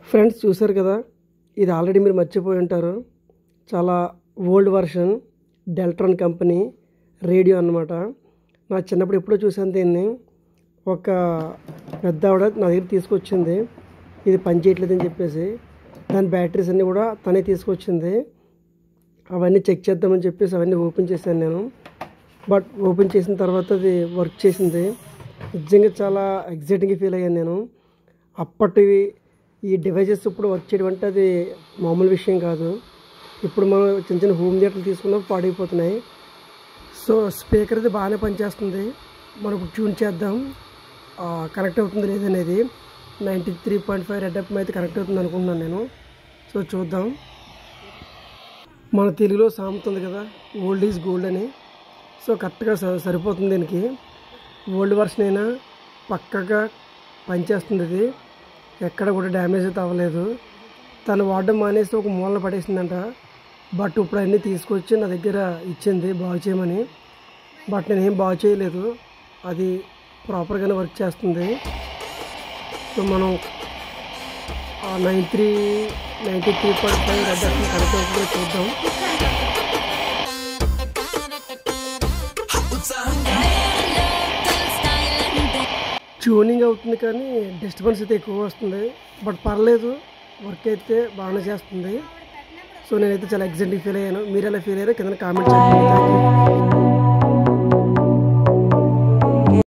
friends చూసారు కదా ఇది ఆల్రెడీ మీరు మర్చిపోయి ఉంటారు చాలా old version Deltron company radio అన్నమాట నా చిన్నప్పుడు ఎప్పుడో చూసాను దీన్ని ఒక పెద్ద ఆవిడ నా దగ్గర తీసుకొచ్చింది ఇది పని చేయట్లేదని చెప్పేసి దాని బ్యాటరీస్ అన్నీ కూడా తనే తీసుకొచ్చింది అవన్నీ చెక్ చేద్దామని చెప్పేసి అవన్నీ ఓపెన్ చేశాను నేను బట్ ఓపెన్ చేసిన తర్వాత అది వర్క్ చేసింది నిజంగా చాలా ఎగ్జైటింగ్గా ఫీల్ అయ్యాను నేను అప్పటివి ఈ డివైజెస్ ఇప్పుడు వర్క్ చేయడం అంటే అది మామూలు విషయం కాదు ఇప్పుడు మనం చిన్న చిన్న హోమ్ థియేటర్లు తీసుకున్నా పాడైపోతున్నాయి సో స్పీకర్ అది బాగానే పనిచేస్తుంది మనం ఇప్పుడు ట్యూన్ చేద్దాం కనెక్ట్ అవుతుంది లేదనేది ninety three point five red F అయితే కనెక్ట్ అవుతుంది అనుకుంటున్నాను నేను సో చూద్దాం మన తెలుగులో సామెత ఉంది కదా ఓల్డ్ ఈజ్ గోల్డ్ అని సో కరెక్ట్గా స- సరిపోతుంది దీనికి ఓల్డ్ వర్షన్ అయినా పక్కగా పనిచేస్తుంది ఇది ఎక్కడ కూడా డ్యామేజ్ అయితే అవ్వలేదు తను వాడడం మానేసి ఒక మూలన పడేసిందంట బట్ ఇప్పుడు అన్నీ తీసుకొచ్చి నా దగ్గర ఇచ్చింది బాగు చేయమని బట్ నేను ఏం బాగు చేయలేదు అది ప్రాపర్గానే వర్క్ చేస్తుంది సో మనం nine three ninety three point five red correct అవుతుందో చూద్దాం ట్యూనింగ్ అవుతుంది కానీ డిస్టర్బెన్స్ అయితే ఎక్కువ వస్తుంది బట్ పర్లేదు వర్క్ అయితే బాగానే చేస్తుంది సో నేనైతే చాలా ఎగ్జైటింగ్ ఫీల్ అయ్యాను మీరు ఎలా ఫీల్ అయ్యారో కింద కామెంట్ చేయండి థ్యాంక్ యూ